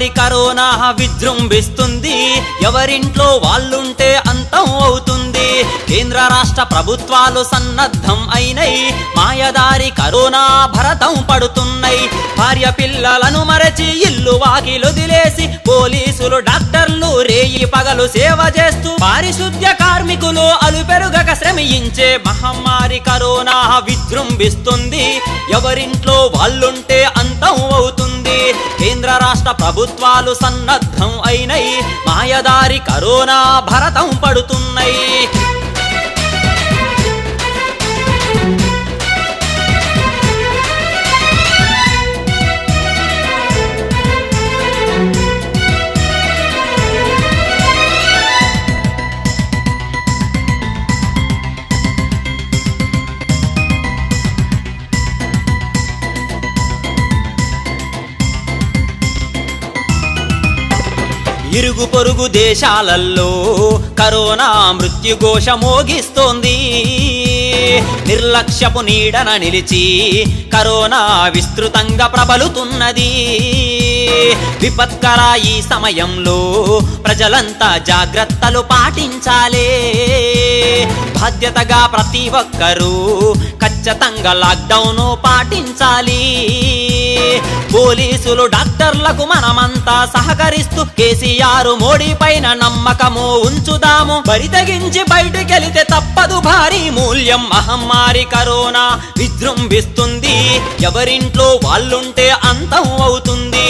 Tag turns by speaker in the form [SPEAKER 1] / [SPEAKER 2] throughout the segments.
[SPEAKER 1] మహమ్మారి కరోనా విజృంభిస్తుంది ఎవరింట్లో వాళ్ళుంటే అంతం అవుతుంది కేంద్ర రాష్ట్ర ప్రభుత్వాలు సన్నద్ధం అయినై మాయదారి కరోనా భరతం పడుతున్నాయి భార్య పిల్లలను మరచి ఇల్లు వాకిలొదిలేసి పోలీసులు డాక్టర్లు రేయి పగలు సేవ చేస్తూ పారిశుద్ధ్య కార్మికులు అలుపెరుగక శ్రమించే మహమ్మారి కరోనా విజృంభిస్తుంది ఎవరింట్లో వాళ్ళుంటే అంతం అవుతుంది కేంద్ర రాష్ట్ర ప్రభుత్వాలు సన్నద్ధం అయినై మాయదారి కరోనా భరతం పడుతున్నాయి ఇరుగు పొరుగు దేశాలల్లో కరోనా మృత్యుఘోష మోగిస్తోంది నిర్లక్ష్యపు నీడన నిలిచి కరోనా విస్తృతంగా ప్రబలుతున్నది విపత్కర ఈ సమయంలో ప్రజలంతా జాగ్రత్తలు పాటించాలే బాధ్యతగా ప్రతి ఒక్కరూ ఖచ్చితంగా లాక్డౌన్ పాటించాలి పోలీసులు డాక్టర్లకు మనమంతా సహకరిస్తూ కేసీఆర్ మోడీ పైన నమ్మకము ఉంచుదాము బరితగించి బయటకెళితే తప్పదు భారీ మూల్యం మహమ్మారి కరోనా విజృంభిస్తుంది ఎవరింట్లో వాళ్ళుంటే అంతం అవుతుంది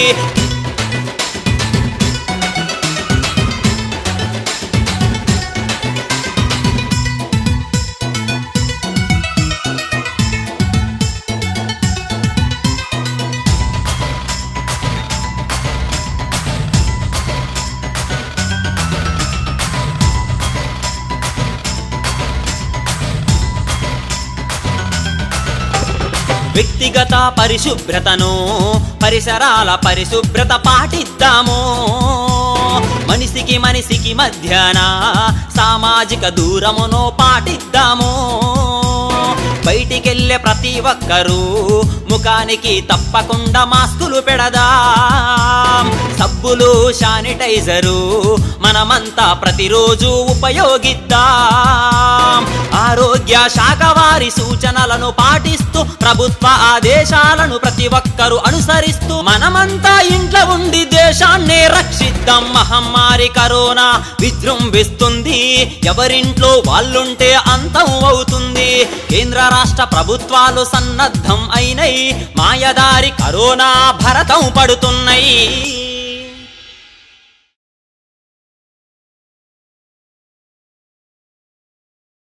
[SPEAKER 1] వ్యక్తిగత పరిశుభ్రతను పరిసరాల పరిశుభ్రత పాటిద్దాము మనిషికి మనిషికి మధ్యాన సామాజిక దూరమును పాటిద్దాము బయటికెళ్ళే ప్రతి ఒక్కరూ ముఖానికి తప్పకుండా మాస్కులు పెడదాం సబ్బులు శానిటైజరు మనమంతా ప్రతిరోజు ఉపయోగిద్దాం ఆరోగ్య శాఖ వారి సూచనలను పాటిస్తూ ప్రభుత్వ ఆదేశాలను ప్రతి ఒక్కరూ అనుసరిస్తూ మనమంతా ఇంట్లో ఉండి దేశాన్ని రక్షిద్దాం మహమ్మారి కరోనా విజృంభిస్తుంది ఎవరింట్లో వాళ్ళుంటే అంతం అవుతుంది కేంద్ర రాష్ట్ర ప్రభుత్వాలు సన్నద్ధం అయినై మాయదారి కరోనా భరతం పడుతున్నాయి